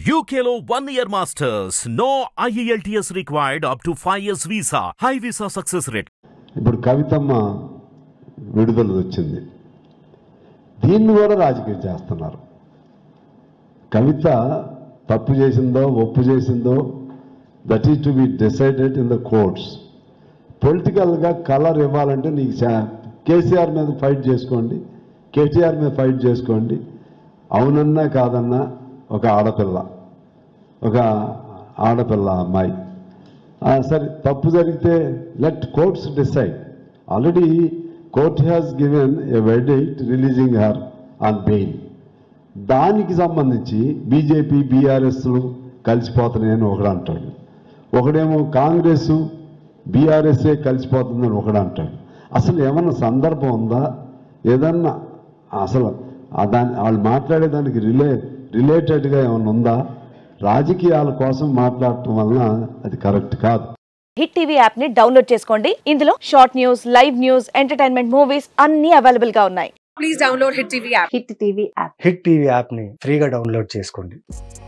UKLO one year masters. No IELTS required up to 5 years visa. High visa success rate. ఇప్పుడు కవితమ్మ విడుదల వచ్చింది దీన్ని కూడా రాజకీయం చేస్తున్నారు కవిత తప్పు చేసిందో ఒప్పు చేసిందో that is to be decided in the courts పొలిటికల్గా కలర్ ఇవ్వాలంటే నీకు చా- కేసీఆర్ మీద ఫైట్ చేసుకోండి కేటీఆర్ మీద ఫైట్ చేసుకోండి అవునన్నా కాదన్నా ఒక ఆడపిల్ల ఒక ఆడపిల్ల అమ్మాయి ఆ, సరే తప్పు జరిగితే let courts decide already court has given a verdict releasing her on bail దానికి సంబంధించి బీజేపీ బీఆర్ఎస్లు కలిసిపోతున్నాయని ఒకడు అంటాడు ఒకడేమో కాంగ్రెస్ బీఆర్ఎస్ఏ కలిసిపోతుందని ఒకడు అంటాడు అసలు ఏమన్నా సందర్భం ఉందా ఏదన్నా అసలు ఆ దాని వాళ్ళు మాట్లాడేదానికి రిలే రిలేటెడ్గా ఏమన్నా ఉందా రాజకీయాల కోసం మాట్లాడటం వలన అది కరెక్ట్ కాదు హిట్ టీవీ యాప్ ని డౌన్లోడ్ చేసుకోండి ఇందులో short news live news entertainment movies అన్ని అవైలబుల్ గా ఉన్నాయి please download Hit TV app. Hit TV app hit TV యాప్ని ఫ్రీగా డౌన్లోడ్ చేసుకోండి